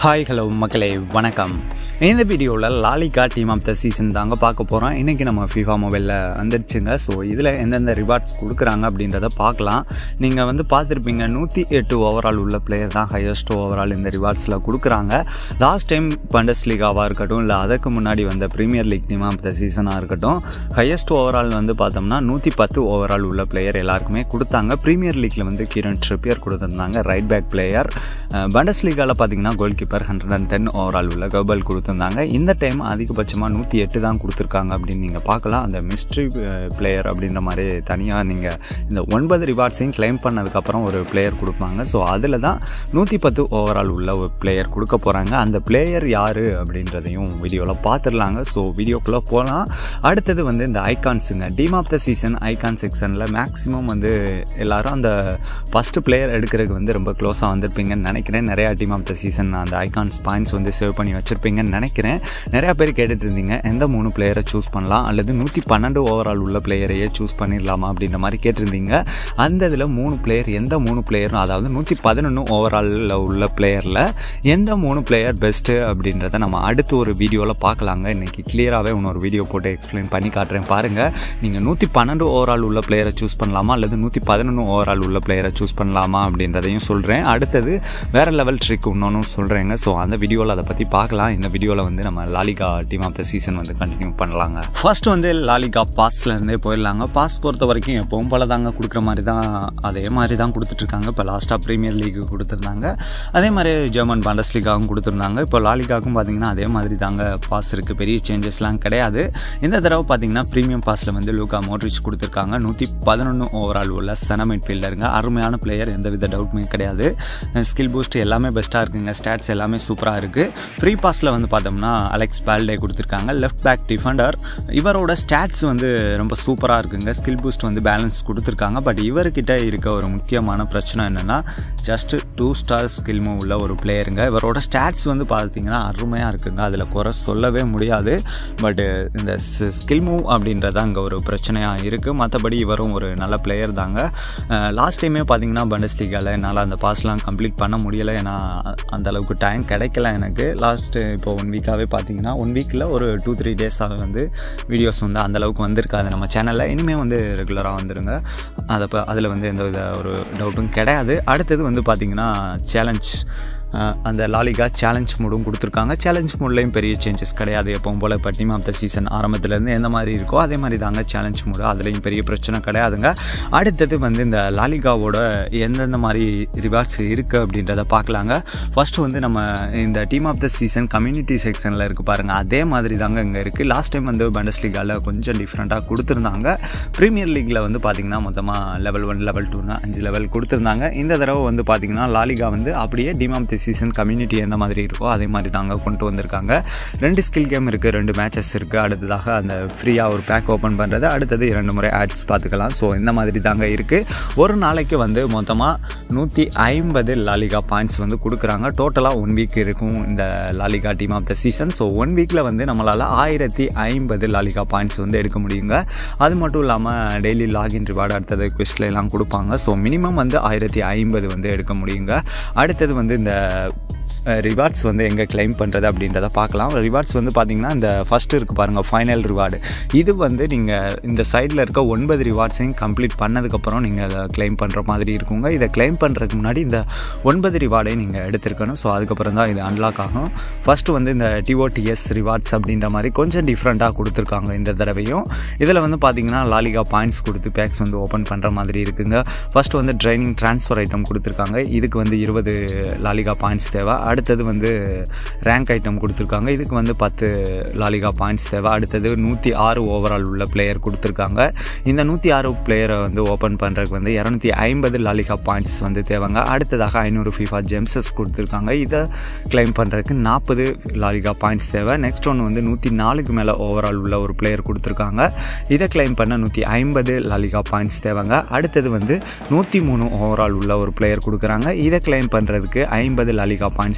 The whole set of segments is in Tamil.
ஹாய் ஹலோ மக்களே வணக்கம் இந்த வீடியோவில் La Liga team of the season தாங்க பார்க்க போகிறோம் இன்றைக்கி நம்ம ஃபிஃபா மொபைலில் வந்துருச்சுங்க ஸோ இதில் எந்தெந்த ரிவார்ட்ஸ் கொடுக்குறாங்க அப்படின்றத பார்க்கலாம் நீங்கள் வந்து பார்த்துருப்பீங்க நூற்றி எட்டு ஓவரால் உள்ள பிளேயர் தான் ஹையஸ்ட் ஓவரால் இந்த ரிவார்ட்ஸில் கொடுக்குறாங்க லாஸ்ட் டைம் பண்டஸ் லீகாவாக இருக்கட்டும் இல்லை அதுக்கு முன்னாடி வந்த premier league team of the சீசனாக இருக்கட்டும் ஹையஸ்ட் ஓவரால் வந்து பார்த்தோம்னா நூற்றி பத்து ஓவரால் உள்ள பிளேயர் எல்லாருக்குமே கொடுத்தாங்க ப்ரீமியர் லீக்கில் வந்து கிரண் ட்ரிப்பியர் கொடுத்துருந்தாங்க ரைட் பேக் பிளேயர் பண்டஸ் லீகாவில் பார்த்தீங்கன்னா goalkeeper hundred and ten overall உள்ள கபல் கொடுத்துருந்தாங்க இந்த டைம் அதிகபட்சமாக நூற்றி எட்டு தான் கொடுத்துருக்காங்க அப்படின்னு நீங்கள் பார்க்கலாம் அந்த மிஸ்ட்ரி பிளேயர் அப்படின்ற மாதிரி தனியாக நீங்கள் இந்த ஒன்பது ரிவார்ட்ஸையும் கிளைம் பண்ணதுக்கப்புறம் ஒரு பிளேயர் கொடுப்பாங்க ஸோ அதில் தான் நூற்றி பத்து ஓவரால் உள்ள ஒரு பிளேயர் கொடுக்க போகிறாங்க அந்த பிளேயர் யார் அப்படின்றதையும் வீடியோவில் பார்த்துடலாங்க ஸோ வீடியோக்குள்ளே போகலாம் அடுத்தது வந்து இந்த ஐகான்ஸுங்க team of the season icon செக்ஷனில் மேக்ஸிமம் வந்து எல்லாரும் அந்த ஃபஸ்ட்டு பிளேயர் எடுக்கிறதுக்கு வந்து ரொம்ப க்ளோஸாக வந்திருப்பீங்கன்னு நினைக்கிறேன் நிறையா டீம் ஆஃப் த சீசன் அந்த ஐகான்ஸ் பாயிண்ட்ஸ் வந்து சேவ் பண்ணி வச்சுருப்பீங்கன்னு நினைக்கிறேன் நிறையா பேர் கேட்டுட்டு இருந்தீங்க எந்த மூணு பிளேயரை சூஸ் பண்ணலாம் அல்லது நூற்றி பன்னெண்டு ஓவரால் உள்ள பிளேயரையே சூஸ் பண்ணிடலாமா அப்படின்ற மாதிரி கேட்டிருந்தீங்க அந்த இதில் மூணு பிளேயர் எந்த மூணு பிளேயரும் அதாவது நூற்றி பதினொன்று ஓவராலில் உள்ள பிளேயரில் எந்த மூணு பிளேயர் பெஸ்ட்டு அப்படின்றத நம்ம அடுத்து ஒரு வீடியோவில் பார்க்கலாங்க இன்றைக்கி கிளியராகவே இன்னொரு வீடியோ போட்டு எக்ஸ்பிளைன் பண்ணி காட்டுறேன் பாருங்கள் நீங்கள் நூற்றி பன்னெண்டு ஓவரால் உள்ள பிளேயரை சூஸ் பண்ணலாமா அல்லது நூற்றி பதினொன்று ஓவரால் உள்ள பிளேயரை சூஸ் பண்ணலாமா அப்படின்றதையும் சொல்கிறேன் அடுத்தது வேறு லெவல் ட்ரிக் இன்னொன்று சொல்கிறேங்க ஸோ அந்த வீடியோவில் அதை பற்றி பார்க்கலாம் இந்த வீடியோவில் வந்து நம்ம La Liga team of the season வந்து கண்டினியூ பண்ணலாங்க ஃபர்ஸ்ட் வந்து லாலிகா பாஸ்லேருந்தே போயிடலாங்க பாஸ் பொறுத்த வரைக்கும் எப்பவும் போல தாங்க கொடுக்குற மாதிரி தான் அதே மாதிரி தான் கொடுத்துட்ருக்காங்க இப்போ லாஸ்ட்டாக ப்ரீமியர் லீக்கு கொடுத்துருந்தாங்க அதே மாதிரி ஜெர்மன் பண்டஸ் லீகாவும் கொடுத்துருந்தாங்க இப்போ லாலிகாவுக்கும் பார்த்தீங்கன்னா அதே மாதிரி தாங்க பாஸ் இருக்குது பெரிய சேஞ்சஸ்லாம் கிடையாது இந்த தடவை பார்த்தீங்கன்னா ப்ரீமியம் பாஸில் வந்து லூகா மோட்ரிச் கொடுத்துருக்காங்க நூற்றி பதினொன்று ஓவரால் உள்ள சென மிட்ஃபீல்டருங்க அருமையான பிளேயர் எந்த வித டவுட்டுமே கிடையாது ஸ்கில் பூஸ்ட் எல்லாமே பெஸ்ட்டாக இருக்குங்க ஸ்டாட்ஸ் எல்லாமே சூப்பராக இருக்குது ஃப்ரீ பாஸில் வந்து பார்த்தோம்னா அலெக்ஸ் பால்டே கொடுத்துருக்காங்க லெஃப்ட் பேக் டிஃபெண்டர் இவரோட ஸ்டாட்ஸ் வந்து ரொம்ப சூப்பராக இருக்குங்க ஸ்கில் பூஸ்ட் வந்து பேலன்ஸ் கொடுத்துருக்காங்க பட் இவர்கிட்ட இருக்க ஒரு முக்கியமான பிரச்சனை என்னென்னா just two star skill move உள்ள ஒரு பிளேயருங்க இவரோட ஸ்டாட்ஸ் வந்து பார்த்தீங்கன்னா அருமையாக இருக்குங்க அதில் குறை சொல்லவே முடியாது பட் இந்த ஸ்கில் மூவ் அப்படின்றது அங்கே ஒரு பிரச்சனையாக இருக்குது மற்றபடி இவரும் ஒரு நல்ல பிளேயர் தாங்க லாஸ்ட் டைமே பார்த்தீங்கன்னா பண்டஸ் லீகாவில் என்னால் அந்த பாஸ்லாம் கம்ப்ளீட் பண்ண முடியலை ஏன்னா அந்த அளவுக்கு டைம் கிடைக்கல எனக்கு லாஸ்ட்டு இப்போ ஒன் வீக்காகவே பார்த்தீங்கன்னா ஒன் வீக்கில் ஒரு டூ த்ரீ டேஸாக வந்து வீடியோஸ் வந்து அந்தளவுக்கு வந்திருக்காது நம்ம சேனலில் இனிமேல் வந்து ரெகுலராக வந்துடுங்க அதை இப்போ அதில் வந்து எந்த வித ஒரு டவுட்டும் கிடையாது அடுத்தது வந்து பார்த்திங்கன்னா சேலஞ்ச் அந்த லாலிகா சேலஞ்ச் மூடும் கொடுத்துருக்காங்க சேலஞ்ச் மூட்லேயும் பெரிய சேஞ்சஸ் கிடையாது எப்பவும் போல் இப்போ டீம் ஆஃப் த சீசன் ஆரம்பத்துலேருந்து எந்த மாதிரி இருக்கோ அதே மாதிரி தாங்க சேலஞ்ச் மூடு அதுலேயும் பெரிய பிரச்சனை கிடையாதுங்க அடுத்தது வந்து இந்த லாலிகாவோட எந்தெந்த மாதிரி ரிவார்ட்ஸ் இருக்குது அப்படின்றத பார்க்கலாங்க ஃபஸ்ட்டு வந்து நம்ம இந்த team of the season community செக்ஷனில் இருக்குது பாருங்கள் அதே மாதிரி தாங்க இங்கே இருக்குது லாஸ்ட் டைம் வந்து பண்டஸ் லீகாவில் கொஞ்சம் டிஃப்ரெண்ட்டாக கொடுத்துருந்தாங்க ப்ரீமியர் லீக்கில் வந்து பார்த்திங்கன்னா மொத்தமாக லெவல் ஒன் லெவல் டூன்னு அஞ்சு லெவல் கொடுத்துருந்தாங்க இந்த தடவை வந்து பார்த்திங்கன்னா லாலிகா வந்து அப்படியே team of the season community எந்த மாதிரி இருக்கோ அதே மாதிரி தாங்க கொண்டு வந்திருக்காங்க ரெண்டு ஸ்கில் கேம் இருக்குது ரெண்டு மேட்சஸ் இருக்குது அடுத்ததாக அந்த ஃப்ரீயாக ஒரு பேக் ஓப்பன் பண்ணுறது அடுத்தது இரண்டு முறை ஆட்ஸ் பார்த்துக்கலாம் ஸோ இந்த மாதிரி தாங்க இருக்குது ஒரு நாளைக்கு வந்து மொத்தமாக நூற்றி ஐம்பது லாலிகா பாயிண்ட்ஸ் வந்து கொடுக்குறாங்க டோட்டலாக ஒன் வீக் இருக்கும் இந்த La Liga team of the season so one வீக்கில் வந்து நம்மளால் ஆயிரத்தி ஐம்பது லாலிகா பாயிண்ட்ஸ் வந்து எடுக்க முடியுங்க அது மட்டும் இல்லாமல் டெய்லி லாகின் ரிவார்டு அடுத்தது குவிஸ்ட்ல எல்லாம் கொடுப்பாங்க ஸோ மினிமம் வந்து ஆயிரத்தி ஐம்பது வந்து எடுக்க முடியுங்க அடுத்தது வந்து இந்த ரிவார்ட்ஸ் வந்து எங்கே கிளைம் பண்ணுறது அப்படின்றத பார்க்கலாம் ரிவார்ட்ஸ் வந்து பார்த்திங்கன்னா இந்த ஃபஸ்ட்டு இருக்குது பாருங்கள் ஃபைனல் ரிவார்டு இது வந்து நீங்கள் இந்த சைடில் இருக்க ஒன்பது ரிவார்ட்ஸையும் கம்ப்ளீட் பண்ணதுக்கப்புறம் நீங்கள் அதை கிளைம் பண்ணுற மாதிரி இருக்குங்க இதை கிளைம் பண்ணுறதுக்கு முன்னாடி இந்த ஒன்பது ரிவார்டையும் நீங்கள் எடுத்துருக்கணும் ஸோ அதுக்கப்புறம் தான் இது அன்லாக் ஆகும் ஃபஸ்ட்டு வந்து இந்த டிஓடிஎஸ் ரிவார்ட்ஸ் அப்படின்ற மாதிரி கொஞ்சம் டிஃப்ரெண்ட்டாக கொடுத்துருக்காங்க இந்த தடவையும் இதில் வந்து பார்த்திங்கன்னா லாலிகா பாயிண்ட்ஸ் கொடுத்து பேக்ஸ் வந்து ஓப்பன் பண்ணுற மாதிரி இருக்குங்க ஃபஸ்ட்டு வந்து ட்ரைனிங் ட்ரான்ஸ்ஃபர் ஐட்டம் கொடுத்துருக்காங்க இதுக்கு வந்து இருபது லாலிகா பாயிண்ட்ஸ் தேவை அடுத்தது வந்து ரேங்க் ஐட்டம் கொடுத்துருக்காங்க இதுக்கு வந்து பத்து லாலிகா பாயிண்ட்ஸ் தேவை அடுத்தது நூற்றி ஆறு ஓவரால் உள்ள பிளேயர் கொடுத்துருக்காங்க இந்த நூற்றி ஆறு பிளேயரை வந்து ஓப்பன் பண்ணுறதுக்கு வந்து இரநூத்தி ஐம்பது லாலிகா பாயிண்ட்ஸ் வந்து தேவைங்க அடுத்ததாக ஐநூறு ஃபீஃபா ஜெம்சஸ் கொடுத்துருக்காங்க இதை கிளைம் பண்ணுறதுக்கு நாற்பது லாலிகா பாயிண்ட்ஸ் தேவை நெக்ஸ்ட் ஒன்று வந்து நூற்றி நாலுக்கு மேலே ஓவரால் உள்ள ஒரு பிளேயர் கொடுத்துருக்காங்க இதை கிளைம் பண்ண நூற்றி ஐம்பது லாலிகா பாயிண்ட்ஸ் தேவைங்க அடுத்தது வந்து நூற்றி மூணு ஓவரால் உள்ள ஒரு பிளேயர் கொடுக்குறாங்க இதை கிளைம் பண்ணுறதுக்கு ஐம்பது லாலிகா பாயிண்ட்ஸ்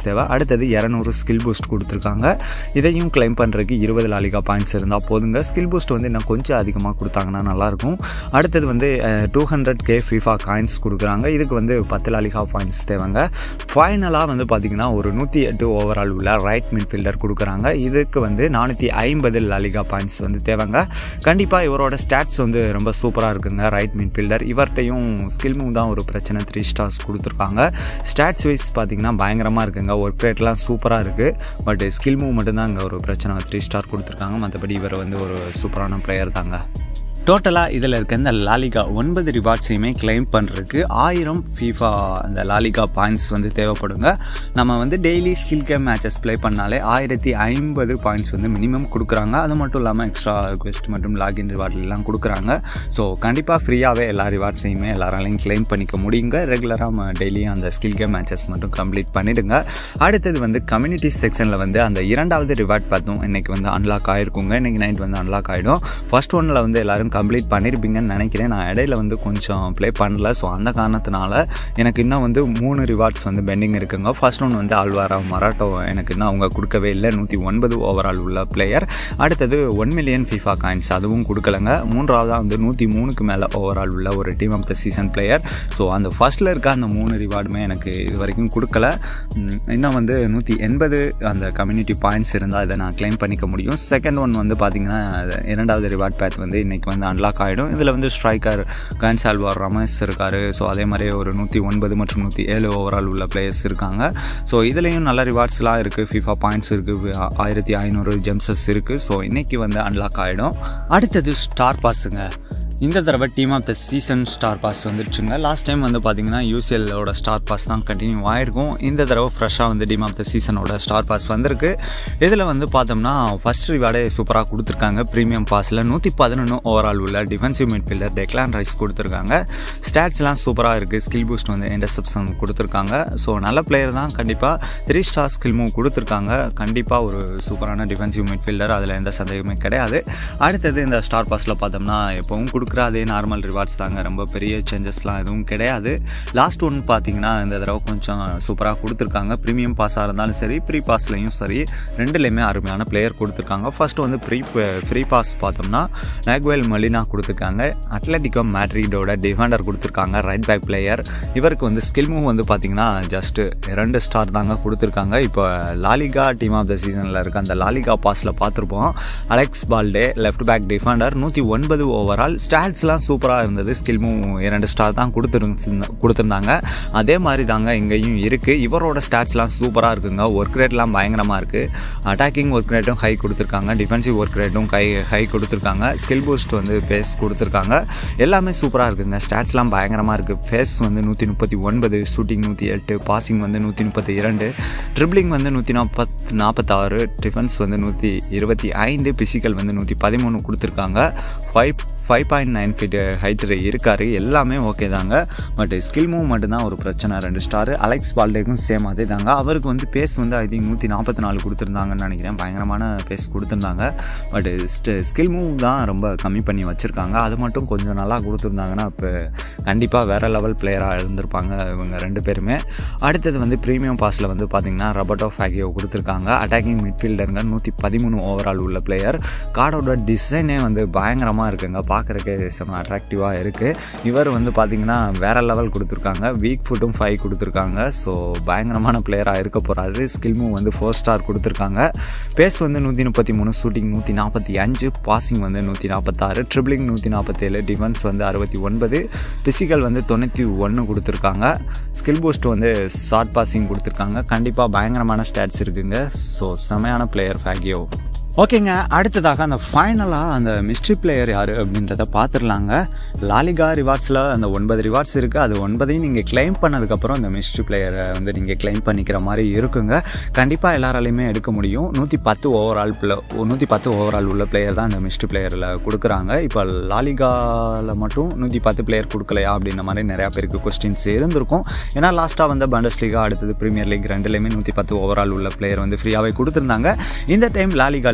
தேவை அடுத்தது இரநூறு ஸ்கில் பூஸ்ட் கொடுத்துருக்காங்க இதையும் கிளைம் பண்ணுறதுக்கு இருபது லாலிகா பாயிண்ட்ஸ் இருந்தால் போதுங்க ஸ்கில் பூஸ்ட் வந்து இன்னும் கொஞ்சம் அதிகமாக கொடுத்தாங்கன்னா நல்லாயிருக்கும் அடுத்தது வந்து two hundred K FIFA coins கொடுக்குறாங்க இதுக்கு வந்து பத்து லாலிகா பாயிண்ட்ஸ் தேவைங்க ஃபைனலாக வந்து பார்த்திங்கன்னா ஒரு நூற்றி எட்டு ஓவரால் உள்ள ரைட் மிட்ஃபீல்டர் கொடுக்குறாங்க இதுக்கு வந்து நானூற்றி ஐம்பது லாலிகா பாயிண்ட்ஸ் வந்து தேவைங்க கண்டிப்பாக இவரோட ஸ்டாட்ஸ் வந்து ரொம்ப சூப்பராக இருக்குங்க ரைட் மிட்ஃபீல்டர் இவர்கிட்டையும் ஸ்கில் மூவ் தான் ஒரு பிரச்சனை த்ரீ ஸ்டார்ஸ் கொடுத்துருக்காங்க ஸ்டாட்ஸ் வைஸ் பார்த்திங்கன்னா பயங்கரமாக இருக்குங்க ஒர்க் ரேட்லாம் சூப்பராக இருக்குது பட் ஸ்கில் மூவ் மட்டும்தான் இங்கே ஒரு பிரச்சனை த்ரீ ஸ்டார் கொடுத்துருக்காங்க மற்றபடி இவர் வந்து ஒரு சூப்பரான பிளேயர் தாங்க டோட்டலாக இதில் இருக்க இந்த லாலிகா ஒன்பது ரிவார்ட்ஸையுமே கிளைம் பண்ணுறதுக்கு ஆயிரம் ஃபீஃபா அந்த லாலிகா பாயிண்ட்ஸ் வந்து தேவைப்படுங்க நம்ம வந்து daily skill game matches play பண்ணாலே ஆயிரத்தி ஐம்பது பாயிண்ட்ஸ் வந்து மினிமம் கொடுக்குறாங்க அது மட்டும் இல்லாமல் எக்ஸ்ட்ரா குவெஸ்ட் மற்றும் லாகின் ரிவார்ட்லாம் கொடுக்குறாங்க ஸோ கண்டிப்பாக ஃப்ரீயாகவே எல்லா ரிவார்ட்ஸையுமே எல்லாராலையும் கிளைம் பண்ணிக்க முடியுங்க ரெகுலராக நம்ம டெய்லியும் அந்த ஸ்கில் கேம் மேட்சஸ் மட்டும் கம்ப்ளீட் பண்ணிவிடுங்க அடுத்தது வந்து கம்யூனிட்டி செக்ஷனில் வந்து அந்த இரண்டாவது ரிவார்ட் பார்த்தோம் இன்றைக்கி வந்து அன்லாக் ஆகிருக்குங்க இன்றைக்கி நைட் வந்து அன்லாக் ஆகிடும் ஃபர்ஸ்ட் ஒன்னில் வந்து எல்லோரும் கம்ப்ளீட் பண்ணியிருப்பீங்கன்னு நினைக்கிறேன் நான் இடையில வந்து கொஞ்சம் ப்ளே பண்ணல ஸோ அந்த காரணத்தினால எனக்கு இன்னும் வந்து மூணு ரிவார்ட்ஸ் வந்து பெண்டிங் இருக்குங்க ஃபர்ஸ்ட் ஒன் வந்து அல்வாரா மராட்டோ எனக்கு இன்னும் அவங்க கொடுக்கவே இல்லை நூற்றி ஒன்பது ஓவரால் உள்ள பிளேயர் அடுத்தது ஒன் மில்லியன் ஃபீஃபா காயின்ஸ் அதுவும் கொடுக்கலங்க மூன்றாவதாக வந்து நூற்றி மூணுக்கு மேலே ஓவரால் உள்ள ஒரு team of the season player so அந்த ஃபர்ஸ்ட்டில் இருக்க அந்த மூணு ரிவார்டுமே எனக்கு இது வரைக்கும் கொடுக்கல ம், இன்னும் வந்து நூற்றி எண்பது அந்த கம்யூனிட்டி பாயிண்ட்ஸ் இருந்தால் இதை நான் க்ளைம் பண்ணிக்க முடியும் செகண்ட் ஒன் வந்து பார்த்திங்கன்னா இரண்டாவது ரிவார்ட் பேத் வந்து இன்றைக்கி வந்து அன்லாக் ஆகிடும் இதில் வந்து ஸ்ட்ரைக்கர் கன்சால்வார் ரமேஷ் இருக்கார் ஸோ அதே மாதிரி ஒரு நூற்றி ஒன்பது மற்றும் நூற்றி ஏழு ஓவரால் உள்ள பிளேயர்ஸ் இருக்காங்க ஸோ இதுலேயும் நல்ல ரிவார்ட்ஸ்லாம் இருக்குது ஃபிஃபா பாயிண்ட்ஸ் இருக்குது ஆயிரத்தி ஐநூறு ஜெம்சஸ் இருக்குது ஸோ இன்றைக்கி வந்து அன்லாக் ஆகிடும் அடுத்தது ஸ்டார் பாஸுங்க இந்த தடவை team of the season star pass வந்துடுச்சுங்க லாஸ்ட் டைம் வந்து பார்த்தீங்கன்னா யூசிஎல்லோட ஸ்டார் பாஸ் தான் கண்டினியூ ஆயிருக்கும் இந்த தடவை ஃப்ரெஷ்ஷாக வந்து டீம் ஆஃப் த சீசனோட ஸ்டார் பாஸ் வந்திருக்கு இதில் வந்து பார்த்தோம்னா ஃபர்ஸ்ட் ரிவார்டே சூப்பராக கொடுத்துருக்காங்க ப்ரீமியம் பாஸில் நூற்றி பதினொன்று ஓவரால் உள்ள டிஃபென்சிவ் மிட்ஃபீல்டர் டெக்லான் ரைஸ் கொடுத்துருக்காங்க ஸ்டாட்ஸ்லாம் சூப்பராக இருக்குது ஸ்கில் பூஸ்ட் வந்து இன்டர்செப்ஷன் கொடுத்துருக்காங்க ஸோ நல்ல பிளேயர் தான் கண்டிப்பாக த்ரீ ஸ்டார் ஸ்கில் மூவ் கொடுத்துருக்காங்க கண்டிப்பாக ஒரு சூப்பரான டிஃபென்சிவ் மிட்ஃபீல்டர் அதில் எந்த சந்தேகமே கிடையாது அடுத்தது இந்த ஸ்டார் பாஸில் பார்த்தோம்னா எப்பவும் கொடுக்குற அதே நார்மல் ரிவார்ட்ஸ் தாங்க ரொம்ப பெரிய சேஞ்சஸ்லாம் எதுவும் கிடையாது லாஸ்ட் ஒன் பார்த்தீங்கன்னா இந்த தடவை கொஞ்சம் சூப்பராக கொடுத்துருக்காங்க ப்ரீமியம் பாஸாக இருந்தாலும் சரி ப்ரீ பாஸ்லையும் சரி ரெண்டுலேயுமே அருமையான பிளேயர் கொடுத்துருக்காங்க ஃபர்ஸ்ட் வந்து ப்ரீ ஃப்ரீ பாஸ் பார்த்தோம்னா நாக்வேல் மலினா கொடுத்துருக்காங்க அட்லட்டிகோ மேட்ரிடோட டிஃபெண்டர் கொடுத்துருக்காங்க ரைட் பேக் பிளேயர் இவருக்கு வந்து ஸ்கில் மூவ் வந்து பார்த்தீங்கன்னா ஜஸ்ட்டு ரெண்டு ஸ்டார் தாங்க கொடுத்துருக்காங்க இப்போ லாலிகா டீம் ஆஃப் த சீசனில் இருக்க அந்த லாலிகா பாஸில் பார்த்துருப்போம் Alex Balde left back defender நூற்றி ஒன்பது ஓவரால் ஸ்டாட்ஸ்லாம் சூப்பராக இருந்தது ஸ்கில் மூவ் இரண்டு ஸ்டார் தான் கொடுத்துருந்த கொடுத்துருந்தாங்க அதே மாதிரி தாங்க இங்கேயும் இருக்குது இவரோட ஸ்டாட்ஸ்லாம் சூப்பராக இருக்குங்க ஒர்க் ரேட்லாம் பயங்கரமாக இருக்குது அட்டாக்கிங் ஒர்க் ரேட்டும் ஹை கொடுத்துருக்காங்க டிஃபென்சிவ் ஒர்க் ரேட்டும் கை ஹை கொடுத்துருக்காங்க ஸ்கில் பூஸ்ட் வந்து பேஸ் கொடுத்துருக்காங்க எல்லாமே சூப்பராக இருக்குங்க ஸ்டாட்ஸ்லாம் பயங்கரமாக இருக்குது ஃபேஸ் வந்து நூற்றி முப்பத்தி ஒன்பது ஷூட்டிங் நூற்றி எட்டு பாசிங் வந்து நூற்றி முப்பத்தி இரண்டு ட்ரிப்ளிங் வந்து நூற்றி நாற்பத் நாற்பத்தாறு டிஃபென்ஸ் வந்து நூற்றி இருபத்தி ஐந்து பிசிக்கல் வந்து நூற்றி பதிமூணு கொடுத்துருக்காங்க five five point nine feet height இருக்கார் எல்லாமே ஓகே தாங்க பட் ஸ்கில் மூவ் மட்டும்தான் ஒரு பிரச்சனை ரெண்டு ஸ்டார் அலெக்ஸ் பால்டேக்கும் சேம் அதே தாங்க அவருக்கு வந்து பேஸ் வந்து ஐ திங்க் நூற்றி நாற்பத்தி நாலு கொடுத்துருந்தாங்கன்னு நினைக்கிறேன் பயங்கரமான பேஸ் கொடுத்துருந்தாங்க பட் ஸ்கில் மூவ் தான் ரொம்ப கம்மி பண்ணி வச்சுருக்காங்க அது மட்டும் கொஞ்சம் நல்லா கொடுத்துருந்தாங்கன்னா இப்போ கண்டிப்பாக வேறு லெவல் பிளேயராக இருந்திருப்பாங்க இவங்க ரெண்டு பேருமே அடுத்தது வந்து ப்ரீமியம் பாஸில் வந்து பார்த்திங்கன்னா ரபர்டோ ஃபேகியோ கொடுத்துருக்காங்க அட்டாக்கிங் மிட்ஃபீல்டருங்க நூற்றி பதிமூணு ஓவரால் உள்ள பிளேயர் கார்டோட டிசைனே வந்து பயங்கரமாக இருக்குங்க பார்க்குறக்கே செம்ம அட்ராக்டிவாக இருக்குது இவர் வந்து பார்த்திங்கன்னா வேறு லெவல் கொடுத்துருக்காங்க வீக் ஃபுட்டும் ஃபைவ் கொடுத்துருக்காங்க ஸோ பயங்கரமான பிளேயராக இருக்க போகிறாரு ஸ்கில் மூவ் வந்து ஃபோர் ஸ்டார் கொடுத்துருக்காங்க பேஸ் வந்து நூற்றி முப்பத்தி மூணு ஷூட்டிங் நூற்றி நாற்பத்தி அஞ்சு பாசிங் வந்து நூற்றி நாற்பத்தாறு ட்ரிபிளிங் நூற்றி நாற்பத்தேழு டிஃபென்ஸ் வந்து அறுபத்தி ஒன்பது பிசிக்கல் வந்து தொண்ணூற்றி ஒன்று கொடுத்துருக்காங்க ஸ்கில் பூஸ்ட் வந்து ஷார்ட் பாசிங் கொடுத்துருக்காங்க கண்டிப்பாக பயங்கரமான ஸ்டாட்ஸ் இருக்குங்க ஸோ செமையான பிளேயர் ஃபேகியோ ஓகேங்க அடுத்ததாக அந்த ஃபைனலாக அந்த மிஸ்ட்ரி பிளேயர் யார் அப்படின்றத பார்த்துடலாங்க லாலிகா ரிவார்ட்ஸில் அந்த ஒன்பது ரிவார்ட்ஸ் இருக்குது அது ஒன்பதையும் நீங்கள் கிளைம் பண்ணதுக்கப்புறம் இந்த மிஸ்ட்ரி பிளேயரை வந்து நீங்கள் கிளைம் பண்ணிக்கிற மாதிரி இருக்குங்க கண்டிப்பாக எல்லாராலையுமே எடுக்க முடியும் நூற்றி பத்து ஓவரால் பிள நூற்றி பத்து ஓவரால் உள்ள பிளேயர் தான் இந்த மிஸ்ட்ரி பிளேயரில் கொடுக்குறாங்க இப்போ லாலிகாவில் மட்டும் நூற்றி பத்து பிளேயர் கொடுக்கலையா அப்படின்ற மாதிரி நிறையா பேருக்கு கொஸ்டின்ஸ் இருந்திருக்கும் ஏன்னா லாஸ்ட்டாக வந்த பண்டஸ் லீகா அடுத்தது ப்ரீமியர் லீக் ரெண்டுலேயுமே நூற்றி பத்து ஓவரால் உள்ள பிளேயர் வந்து ஃப்ரீயாகவே கொடுத்துருந்தாங்க இந்த டைம் லாலிகாலையும்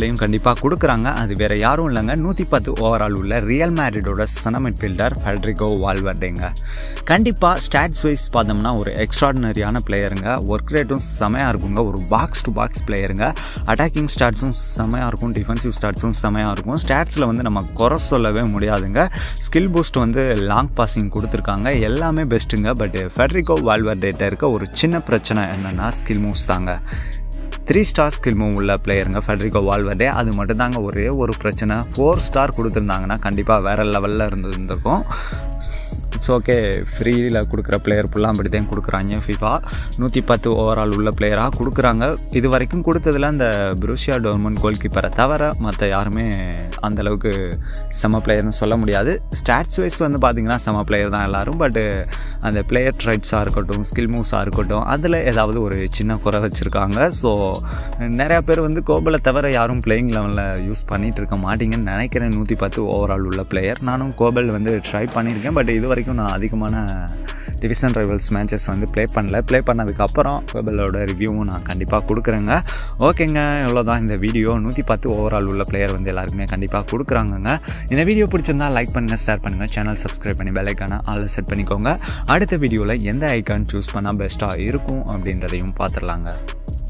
அப்படின்றதையும் கண்டிப்பாக கொடுக்குறாங்க அது வேறு யாரும் இல்லைங்க நூற்றி பத்து ஓவரால் உள்ள ரியல் மேரிடோட சன மிட்ஃபீல்டர் ஃபெட்ரிகோ வால்வர்டேங்க கண்டிப்பாக ஸ்டாட்ஸ் வைஸ் பார்த்தோம்னா ஒரு எக்ஸ்ட்ராடினரியான பிளேயருங்க ஒர்க் ரேட்டும் செமையாக இருக்குங்க ஒரு பாக்ஸ் டு பாக்ஸ் பிளேயருங்க அட்டாக்கிங் ஸ்டாட்ஸும் செமையாக இருக்கும் டிஃபென்சிவ் ஸ்டாட்ஸும் செமையாக இருக்கும் ஸ்டாட்ஸில் வந்து நம்ம குறை சொல்லவே முடியாதுங்க ஸ்கில் பூஸ்ட் வந்து லாங் பாசிங் கொடுத்துருக்காங்க எல்லாமே பெஸ்ட்டுங்க பட் ஃபெட்ரிகோ வால்வர்டேட்ட இருக்க ஒரு சின்ன பிரச்சனை என்னென்னா ஸ்கில் மூவ்ஸ் தாங்க த்ரீ ஸ்டார் ஸ்கில் மூவ் உள்ள பிளேயருங்க ஃபெட்ரிகோ வால்வர்டே அது மட்டும்தாங்க ஒரே ஒரு பிரச்சனை ஃபோர் ஸ்டார் கொடுத்துருந்தாங்கன்னா கண்டிப்பாக வேறு லெவலில் இருந்திருந்திருக்கும் இட்ஸ் ஓகே ஃப்ரீயில் கொடுக்குற பிளேயர் ஃபுல்லாக அப்படி தான் கொடுக்குறாங்க ஃபிஃபா நூற்றி பத்து ஓவரால் உள்ள பிளேயராக கொடுக்குறாங்க இது வரைக்கும் கொடுத்ததில் அந்த புருஷியா டோர்மன் கோல் கீப்பரை தவிர மற்ற யாருமே அந்தளவுக்கு செம பிளேயர்னு சொல்ல முடியாது ஸ்டாட்ஸ் வைஸ் வந்து பார்த்திங்கன்னா செம பிளேயர் தான் எல்லோரும் பட்டு அந்த பிளேயர் ட்ரைட்ஸாக இருக்கட்டும் ஸ்கில் மூவ்ஸாக இருக்கட்டும் அதில் ஏதாவது ஒரு சின்ன குறை வச்சுருக்காங்க ஸோ நிறையா பேர் வந்து கோபலை தவிர யாரும் பிளேயிங் லெவலில் யூஸ் பண்ணிகிட்டு இருக்க மாட்டீங்கன்னு நினைக்கிறேன் நூற்றி பத்து ஓவரால் உள்ள பிளேயர் நானும் கோபல் வந்து ட்ரை பண்ணியிருக்கேன் பட் இது வரைக்கும் நான் அதிகமான டிவிஷன் ரைவல்ஸ் மேட்சஸ் வந்து ப்ளே பண்ணல ப்ளே பண்ணதுக்கப்புறம் கோபலோட ரிவ்யூவும் நான் கண்டிப்பாக கொடுக்குறேங்க ஓகேங்க இவ்வளோதான் இந்த வீடியோ நூற்றி பத்து ஓவரால் உள்ள பிளேயர் வந்து எல்லாருக்குமே கண்டிப்பாக கொடுக்குறாங்கங்க இந்த வீடியோ பிடிச்சிருந்தா லைக் பண்ணுங்கள் ஷேர் பண்ணுங்கள் சேனல் சப்ஸ்கிரைப் பண்ணி பெல்லைக்கான ஆளில் செட் பண்ணிக்கோங்க அடுத்த வீடியோவில் எந்த ஐக்கான் சூஸ் பண்ணால் பெஸ்ட்டாக இருக்கும் அப்படின்றதையும் பார்த்துடலாங்க